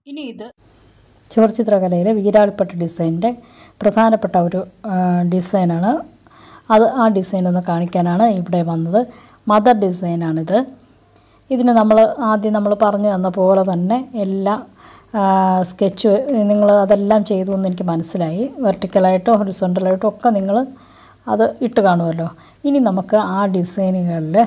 ഇനി ഇത് ചുവർച്ചിത്രകലയിലെ വീരാളിപ്പട്ട് ഡിസൈനിൻ്റെ പ്രധാനപ്പെട്ട ഒരു ആ, ഡിസൈനാണ് അത് ആ ഡിസൈൻ ഒന്ന് കാണിക്കാനാണ് ഇവിടെ വന്നത് മദർ ഡിസൈനാണിത് ഇതിന് നമ്മൾ ആദ്യം നമ്മൾ പറഞ്ഞു തന്ന പോലെ തന്നെ എല്ലാ സ്കെച്ച് നിങ്ങൾ അതെല്ലാം ചെയ്തു എന്ന് എനിക്ക് മനസ്സിലായി വെർട്ടിക്കലായിട്ടോ ഹൊറിസോണ്ടലായിട്ടോ ഒക്കെ നിങ്ങൾ അത് ഇട്ട് കാണുമല്ലോ ഇനി നമുക്ക് ആ ഡിസൈനുകളിൽ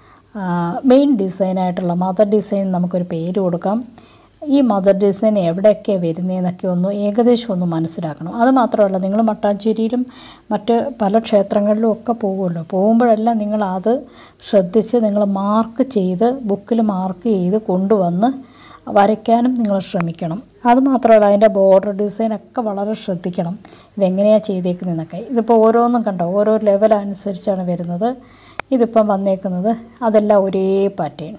മെയിൻ ഡിസൈനായിട്ടുള്ള മദർ ഡിസൈൻ നമുക്കൊരു പേര് കൊടുക്കാം ഈ മദർ ഡിസൈൻ എവിടെയൊക്കെയാണ് വരുന്നതെന്നൊക്കെ ഒന്ന് ഏകദേശം ഒന്ന് മനസ്സിലാക്കണം അത് മാത്രമല്ല നിങ്ങൾ മട്ടാഞ്ചേരിയിലും മറ്റ് പല ക്ഷേത്രങ്ങളിലും ഒക്കെ പോകുമല്ലോ പോകുമ്പോഴെല്ലാം നിങ്ങൾ അത് ശ്രദ്ധിച്ച് നിങ്ങൾ മാർക്ക് ചെയ്ത് ബുക്കിൽ മാർക്ക് ചെയ്ത് കൊണ്ടുവന്ന് വരയ്ക്കാനും നിങ്ങൾ ശ്രമിക്കണം അത് മാത്രമല്ല അതിൻ്റെ ബോർഡർ ഡിസൈനൊക്കെ വളരെ ശ്രദ്ധിക്കണം ഇതെങ്ങനെയാണ് ചെയ്തേക്കുന്നതെന്നൊക്കെ ഇതിപ്പോൾ ഓരോന്നും കണ്ടോ ഓരോ ലെവൽ അനുസരിച്ചാണ് വരുന്നത് ഇതിപ്പം വന്നേക്കുന്നത് അതെല്ലാം ഒരേ പാറ്റേൺ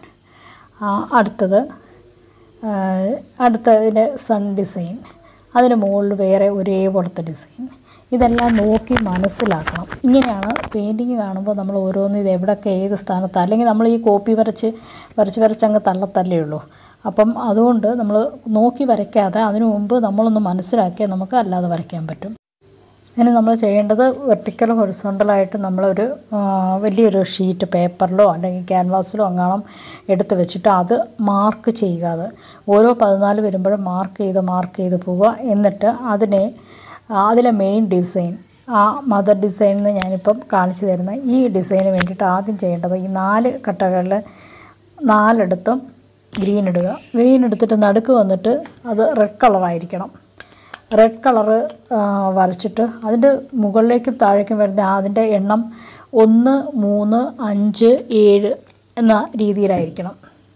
അടുത്തത് ആ, അടുത്തതിൻ്റെ സൺ ഡിസൈൻ അതിന് മുകളിൽ വേറെ ഒരേപോലത്തെ ഡിസൈൻ ഇതെല്ലാം നോക്കി മനസ്സിലാക്കണം ഇങ്ങനെയാണ് പെയിൻറ്റിങ് കാണുമ്പോൾ നമ്മൾ ഓരോന്ന് ഇത് എവിടെയൊക്കെ ഏത് സ്ഥാനത്ത് അല്ലെങ്കിൽ നമ്മൾ ഈ കോപ്പി വരച്ച് വരച്ച് വരച്ച് അങ്ങ് തള്ളത്തല്ലേ ഉള്ളൂ അപ്പം അതുകൊണ്ട് നമ്മൾ നോക്കി വരയ്ക്കാതെ അതിനു മുമ്പ് നമ്മളൊന്ന് മനസ്സിലാക്കിയാൽ നമുക്ക് അല്ലാതെ വരയ്ക്കാൻ പറ്റും ഇനി നമ്മൾ ചെയ്യേണ്ടത് വെർട്ടിക്കൽ ഹൊറിസോണ്ടലായിട്ട് നമ്മളൊരു ആ, വലിയൊരു ഷീറ്റ് പേപ്പറിലോ അല്ലെങ്കിൽ ക്യാൻവാസിലോ അങ്ങാണം എടുത്ത് വെച്ചിട്ട് അത് മാർക്ക് ചെയ്യുക അത് ഓരോ പതിനാല് വരുമ്പോഴും മാർക്ക് ചെയ്ത് മാർക്ക് ചെയ്ത് പോവുക എന്നിട്ട് അതിനെ ആ, അതിലെ മെയിൻ ഡിസൈൻ ആ മദർ ഡിസൈനിൽ ഞാനിപ്പം കാണിച്ചു തരുന്ന ഈ ഡിസൈന് വേണ്ടിയിട്ട് ആദ്യം ചെയ്യേണ്ടത് ഈ നാല് കട്ടകളിൽ നാലിടത്തും ഗ്രീൻ ഇടുക ഗ്രീൻ എടുത്തിട്ട് നടുക്ക് വന്നിട്ട് അത് റെഡ് കളറായിരിക്കണം റെഡ് കളറ് വരച്ചിട്ട് അതിൻ്റെ മുകളിലേക്കും താഴേക്കും വരുന്ന അതിൻ്റെ എണ്ണം ഒന്ന് മൂന്ന് അഞ്ച് ഏഴ് എന്ന രീതിയിലായിരിക്കണം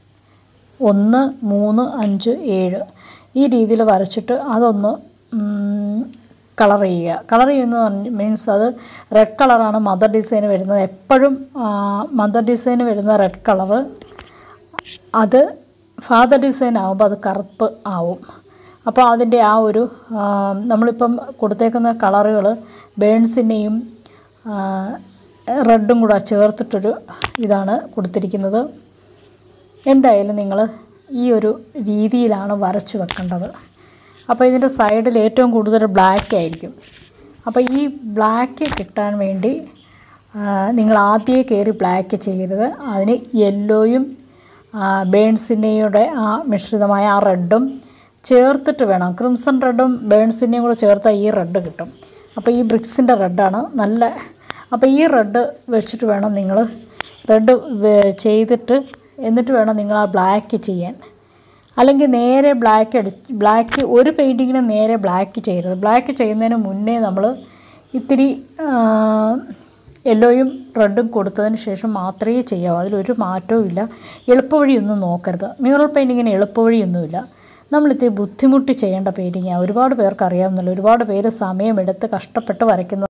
ഒന്ന് മൂന്ന് അഞ്ച് ഏഴ് ഈ രീതിയിൽ വരച്ചിട്ട് അതൊന്ന് കളർ ചെയ്യുക കളർ ചെയ്യുന്നത് മീൻസ് അത് റെഡ് കളറാണ് മദർ ഡിസൈൻ വരുന്നത് എപ്പോഴും മദർ ഡിസൈൻ വരുന്ന റെഡ് കളറ് അത് ഫാദർ ഡിസൈൻ ആകുമ്പോൾ അത് കറുപ്പ് ആവും അപ്പോൾ അതിൻ്റെ ആ ഒരു ആ, നമ്മളിപ്പം കൊടുത്തേക്കുന്ന കളറുകൾ ബേൺസിനെയും റെഡും കൂടെ ചേർത്തിട്ടൊരു ഇതാണ് കൊടുത്തിരിക്കുന്നത് എന്തായാലും നിങ്ങൾ ഈ ഒരു രീതിയിലാണ് വരച്ചു വെക്കേണ്ടത് അപ്പോൾ ഇതിൻ്റെ സൈഡിൽ ഏറ്റവും കൂടുതൽ ബ്ലാക്ക് ആയിരിക്കും അപ്പോൾ ഈ ബ്ലാക്ക് കിട്ടാൻ വേണ്ടി ആ, നിങ്ങൾ ആദ്യമേ കയറി ബ്ലാക്ക് ചെയ്യരുത് അതിന് യെല്ലോയും ബേൺസിനെയുടെ ആ മിശ്രിതമായ ആ റെഡും ചേർത്തിട്ട് വേണം ക്രിംസൺ റെഡും ബേൺസിനെയും കൂടെ ചേർത്താൽ ഈ റെഡ് കിട്ടും അപ്പോൾ ഈ ബ്രിക്സിൻ്റെ റെഡാണ് നല്ല അപ്പോൾ ഈ റെഡ് വെച്ചിട്ട് വേണം നിങ്ങൾ റെഡ് ചെയ്തിട്ട് എന്നിട്ട് വേണം നിങ്ങൾ ആ ബ്ലാക്ക് ചെയ്യാൻ അല്ലെങ്കിൽ നേരെ ബ്ലാക്ക് അടി ബ്ലാക്ക് ഒരു പെയിൻറ്റിങ്ങിന് നേരെ ബ്ലാക്ക് ചെയ്യരുത് ബ്ലാക്ക് ചെയ്യുന്നതിന് മുന്നേ നമ്മൾ ഇത്തിരി യെല്ലോയും റെഡും കൊടുത്തതിന് ശേഷം മാത്രമേ ചെയ്യാവൂ അതിലൊരു മാറ്റവും ഇല്ല എളുപ്പവഴിയൊന്നും നോക്കരുത് മ്യൂറൽ പെയിൻറ്റിങ്ങിന് എളുപ്പവഴിയൊന്നുമില്ല നമ്മൾ ഇത്തിരി ബുദ്ധിമുട്ടി ചെയ്യേണ്ട പെയിൻറ്റിങ്ങാണ് ഒരുപാട് പേർക്ക് അറിയാവുന്നില്ല ഒരുപാട് പേര് സമയമെടുത്ത് കഷ്ടപ്പെട്ട് വരയ്ക്കുന്നത്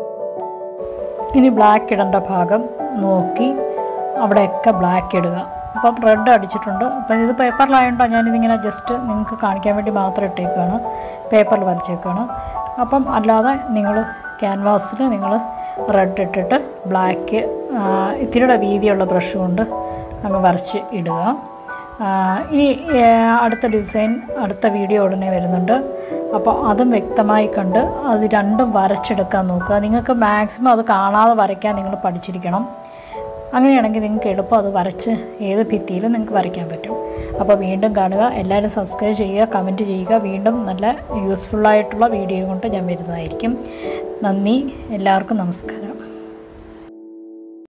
ഇനി ബ്ലാക്ക് ഇടേണ്ട ഭാഗം നോക്കി അവിടെയൊക്കെ ബ്ലാക്ക് ഇടുക അപ്പം റെഡ് അടിച്ചിട്ടുണ്ട് അപ്പം ഇത് പേപ്പറിലായതുകൊണ്ടോ ഞാനിതിങ്ങനെ ജസ്റ്റ് നിങ്ങൾക്ക് കാണിക്കാൻ വേണ്ടി മാത്രം ഇട്ടേക്കാണ് പേപ്പറിൽ വരച്ചേക്കാണ് അപ്പം അല്ലാതെ നിങ്ങൾ ക്യാൻവാസിൽ നിങ്ങൾ റെഡ് ഇട്ടിട്ട് ബ്ലാക്ക് ഇത്തിരിയുടെ വീതിയുള്ള ബ്രഷ് കൊണ്ട് അങ്ങ് വരച്ച് ഇടുക ആ, ഇനി ഏ, അടുത്ത ഡിസൈൻ അടുത്ത വീഡിയോ ഉടനെ വരുന്നുണ്ട് അപ്പോൾ അതും വ്യക്തമായി കണ്ട് അത് രണ്ടും വരച്ചെടുക്കാൻ നോക്കുക നിങ്ങൾക്ക് മാക്സിമം അത് കാണാതെ വരയ്ക്കാൻ നിങ്ങൾ പഠിച്ചിരിക്കണം അങ്ങനെയാണെങ്കിൽ നിങ്ങൾക്ക് എളുപ്പം അത് വരച്ച് ഏത് ഭിത്തിയിലും നിങ്ങൾക്ക് വരയ്ക്കാൻ പറ്റും അപ്പോൾ വീണ്ടും കാണുക എല്ലാവരും സബ്സ്ക്രൈബ് ചെയ്യുക കമൻറ്റ് ചെയ്യുക വീണ്ടും നല്ല യൂസ്ഫുള്ളായിട്ടുള്ള വീഡിയോ കൊണ്ട് ഞാൻ വരുന്നതായിരിക്കും നന്ദി എല്ലാവർക്കും നമസ്കാരം